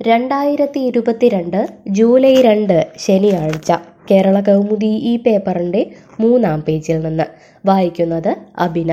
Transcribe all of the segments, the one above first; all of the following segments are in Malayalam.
രണ്ടായിരത്തി ഇരുപത്തിരണ്ട് ജൂലൈ രണ്ട് ശനിയാഴ്ച കേരള കൗമുദി ഈ പേപ്പറിൻ്റെ മൂന്നാം പേജിൽ നിന്ന് വായിക്കുന്നത് അബിന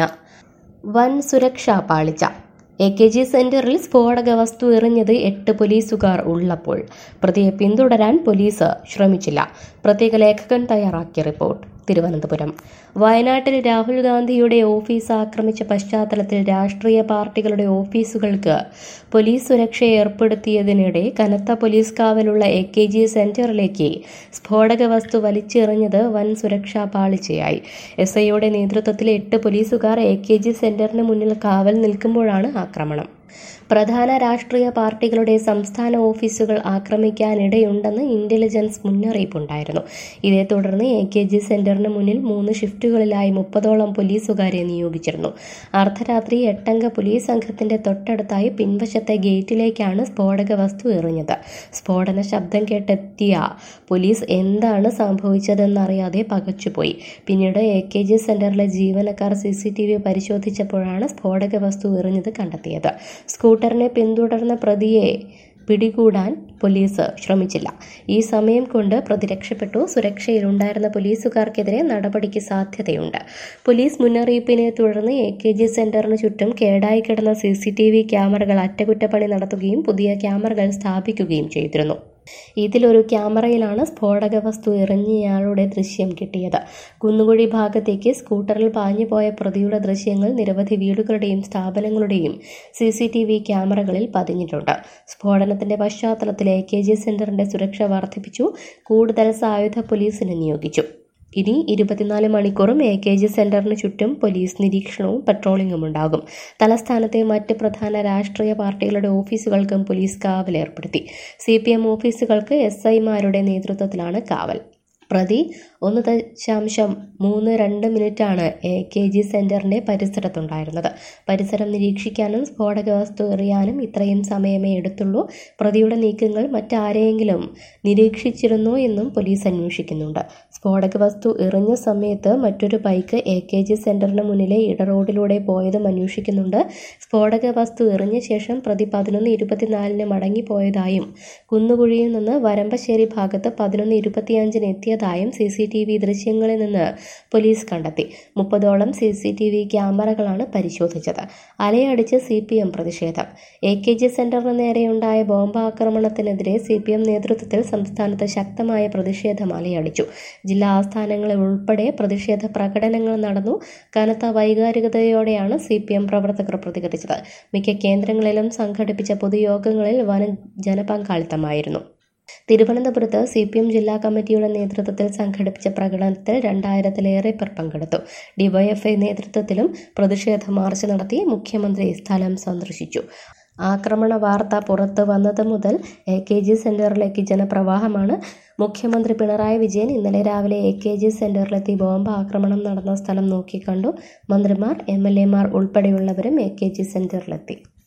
വൻ സുരക്ഷാ പാളിച്ച എ കെ ജി സെന്ററിൽ സ്ഫോടക വസ്തു എറിഞ്ഞത് എട്ട് പോലീസുകാർ ഉള്ളപ്പോൾ പ്രതിയെ പിന്തുടരാൻ പോലീസ് ശ്രമിച്ചില്ല പ്രത്യേക ലേഖകൻ തയ്യാറാക്കിയ റിപ്പോർട്ട് തിരുവനന്തപുരം വയനാട്ടിൽ രാഹുൽ ഗാന്ധിയുടെ ഓഫീസ് ആക്രമിച്ച പശ്ചാത്തലത്തിൽ രാഷ്ട്രീയ പാർട്ടികളുടെ ഓഫീസുകൾക്ക് പോലീസ് സുരക്ഷ ഏർപ്പെടുത്തിയതിനിടെ കനത്ത പോലീസ് കാവലുള്ള എ കെ ജി സെന്ററിലേക്ക് സ്ഫോടക വസ്തു വലിച്ചെറിഞ്ഞത് വൻ സുരക്ഷാ പാളിച്ചയായി എസ് ഐയുടെ നേതൃത്വത്തിൽ എട്ട് പോലീസുകാർ എ കെ ജി സെന്ററിന് മുന്നിൽ കാവൽ നിൽക്കുമ്പോഴാണ് ആക്രമണം പ്രധാന രാഷ്ട്രീയ പാർട്ടികളുടെ സംസ്ഥാന ഓഫീസുകൾ ആക്രമിക്കാനിടയുണ്ടെന്ന് ഇന്റലിജൻസ് മുന്നറിയിപ്പുണ്ടായിരുന്നു ഇതേ തുടർന്ന് എ കെ ജി സെന്ററിന് മുന്നിൽ മൂന്ന് ഷിഫ്റ്റുകളിലായി മുപ്പതോളം പോലീസുകാരെ നിയോഗിച്ചിരുന്നു അർദ്ധരാത്രി എട്ടംഗ പോലീസ് സംഘത്തിന്റെ തൊട്ടടുത്തായി പിൻവശത്തെ ഗേറ്റിലേക്കാണ് സ്ഫോടക വസ്തു എറിഞ്ഞത് സ്ഫോടന ശബ്ദം കേട്ടെത്തിയ പോലീസ് എന്താണ് സംഭവിച്ചതെന്നറിയാതെ പകച്ചുപോയി പിന്നീട് എ കെ ജി സെന്ററിലെ ജീവനക്കാർ സി സി ടി വി പരിശോധിച്ചപ്പോഴാണ് സ്ഫോടക വസ്തു എറിഞ്ഞത് കണ്ടെത്തിയത് സ്കൂട്ടറിനെ പിന്തുടർന്ന പ്രതിയെ പിടികൂടാൻ പോലീസ് ശ്രമിച്ചില്ല ഈ സമയം കൊണ്ട് പ്രതി രക്ഷപ്പെട്ടു സുരക്ഷയിലുണ്ടായിരുന്ന പോലീസുകാർക്കെതിരെ നടപടിക്ക് സാധ്യതയുണ്ട് പോലീസ് മുന്നറിയിപ്പിനെ തുടർന്ന് എ കെ ജി സെന്ററിന് ചുറ്റും കേടായി കിടന്ന സി സി ടി വി ക്യാമറകൾ അറ്റകുറ്റപ്പണി നടത്തുകയും പുതിയ ക്യാമറകൾ സ്ഥാപിക്കുകയും ചെയ്തിരുന്നു ഇതിലൊരു ക്യാമറയിലാണ് സ്ഫോടക വസ്തു എറിഞ്ഞയാളുടെ ദൃശ്യം കിട്ടിയത് കുന്നുകുഴി ഭാഗത്തേക്ക് സ്കൂട്ടറിൽ പാഞ്ഞുപോയ പ്രതിയുടെ ദൃശ്യങ്ങൾ നിരവധി വീടുകളുടെയും സ്ഥാപനങ്ങളുടെയും സി സി ടി വി ക്യാമറകളിൽ പതിഞ്ഞിട്ടുണ്ട് സ്ഫോടനത്തിന്റെ പശ്ചാത്തലത്തിൽ എ കെ ജി സെന്ററിന്റെ സുരക്ഷ വർദ്ധിപ്പിച്ചു കൂടുതൽ സായുധ പോലീസിനെ നിയോഗിച്ചു ഇനി ഇരുപത്തിനാല് മണിക്കൂറും എ കെ ജി സെന്ററിന് ചുറ്റും പോലീസ് നിരീക്ഷണവും പട്രോളിംഗും ഉണ്ടാകും തലസ്ഥാനത്തെ മറ്റ് പ്രധാന രാഷ്ട്രീയ പാർട്ടികളുടെ ഓഫീസുകൾക്കും പോലീസ് കാവൽ ഏർപ്പെടുത്തി സി പി എം ഓഫീസുകൾക്ക് എസ് ഐമാരുടെ നേതൃത്വത്തിലാണ് കാവൽ പ്രതി ഒന്ന് ദശാംശം മൂന്ന് രണ്ട് മിനിറ്റാണ് എ കെ ജി സെന്ററിന്റെ പരിസരത്തുണ്ടായിരുന്നത് പരിസരം നിരീക്ഷിക്കാനും സ്ഫോടക വസ്തു എറിയാനും ഇത്രയും സമയമേ എടുത്തുള്ളൂ പ്രതിയുടെ നീക്കങ്ങൾ മറ്റാരെയെങ്കിലും നിരീക്ഷിച്ചിരുന്നോ എന്നും പോലീസ് അന്വേഷിക്കുന്നുണ്ട് സ്ഫോടക വസ്തു എറിഞ്ഞ സമയത്ത് മറ്റൊരു ബൈക്ക് എ കെ ജി സെന്ററിന് മുന്നിലെ ഇട റോഡിലൂടെ പോയതും അന്വേഷിക്കുന്നുണ്ട് സ്ഫോടക വസ്തു എറിഞ്ഞ ശേഷം പ്രതി പതിനൊന്ന് ഇരുപത്തിനാലിന് മടങ്ങിപ്പോയതായും കുന്നുകുഴിയിൽ നിന്ന് വരമ്പശ്ശേരി ഭാഗത്ത് പതിനൊന്ന് ഇരുപത്തിയഞ്ചിന് എത്തിയതായും സി സി ടി വി ദൃശ്യങ്ങളിൽ നിന്ന് പോലീസ് കണ്ടെത്തി മുപ്പതോളം സി സി ടി വി ക്യാമറകളാണ് പരിശോധിച്ചത് അലയടിച്ച് സി പി എം പ്രതിഷേധം എ കെ ജി സെന്ററിന് നേരെയുണ്ടായ ബോംബാക്രമണത്തിനെതിരെ സി പി എം നേതൃത്വത്തിൽ സംസ്ഥാനത്ത് ശക്തമായ പ്രതിഷേധം അലയടിച്ചു ജില്ലാ ആസ്ഥാനങ്ങളിൽ ഉൾപ്പെടെ പ്രതിഷേധ പ്രകടനങ്ങൾ നടന്നു കനത്ത വൈകാരികതയോടെയാണ് സി പി എം പ്രവർത്തകർ പ്രതികരിച്ചത് മിക്ക കേന്ദ്രങ്ങളിലും സംഘടിപ്പിച്ച പൊതുയോഗങ്ങളിൽ വൻ ജനപങ്കാളിത്തമായിരുന്നു തിരുവനന്തപുരത്ത് സി പി എം ജില്ലാ കമ്മിറ്റിയുടെ നേതൃത്വത്തിൽ സംഘടിപ്പിച്ച പ്രകടനത്തിൽ രണ്ടായിരത്തിലേറെ പേർ പങ്കെടുത്തു ഡിവൈഎഫ്ഐ നേതൃത്വത്തിലും പ്രതിഷേധ മാർച്ച് നടത്തി മുഖ്യമന്ത്രി സ്ഥലം സന്ദർശിച്ചു ആക്രമണ വാർത്ത പുറത്തു വന്നത് മുതൽ എ കെ ജി സെന്ററിലേക്ക് ജനപ്രവാഹമാണ് മുഖ്യമന്ത്രി പിണറായി വിജയൻ ഇന്നലെ രാവിലെ എ കെ ജി സെന്ററിലെത്തി ബോംബ് ആക്രമണം നടന്ന സ്ഥലം നോക്കിക്കണ്ടു മന്ത്രിമാർ എം എൽ എമാർ ഉൾപ്പെടെയുള്ളവരും എ കെ ജി സെന്ററിലെത്തി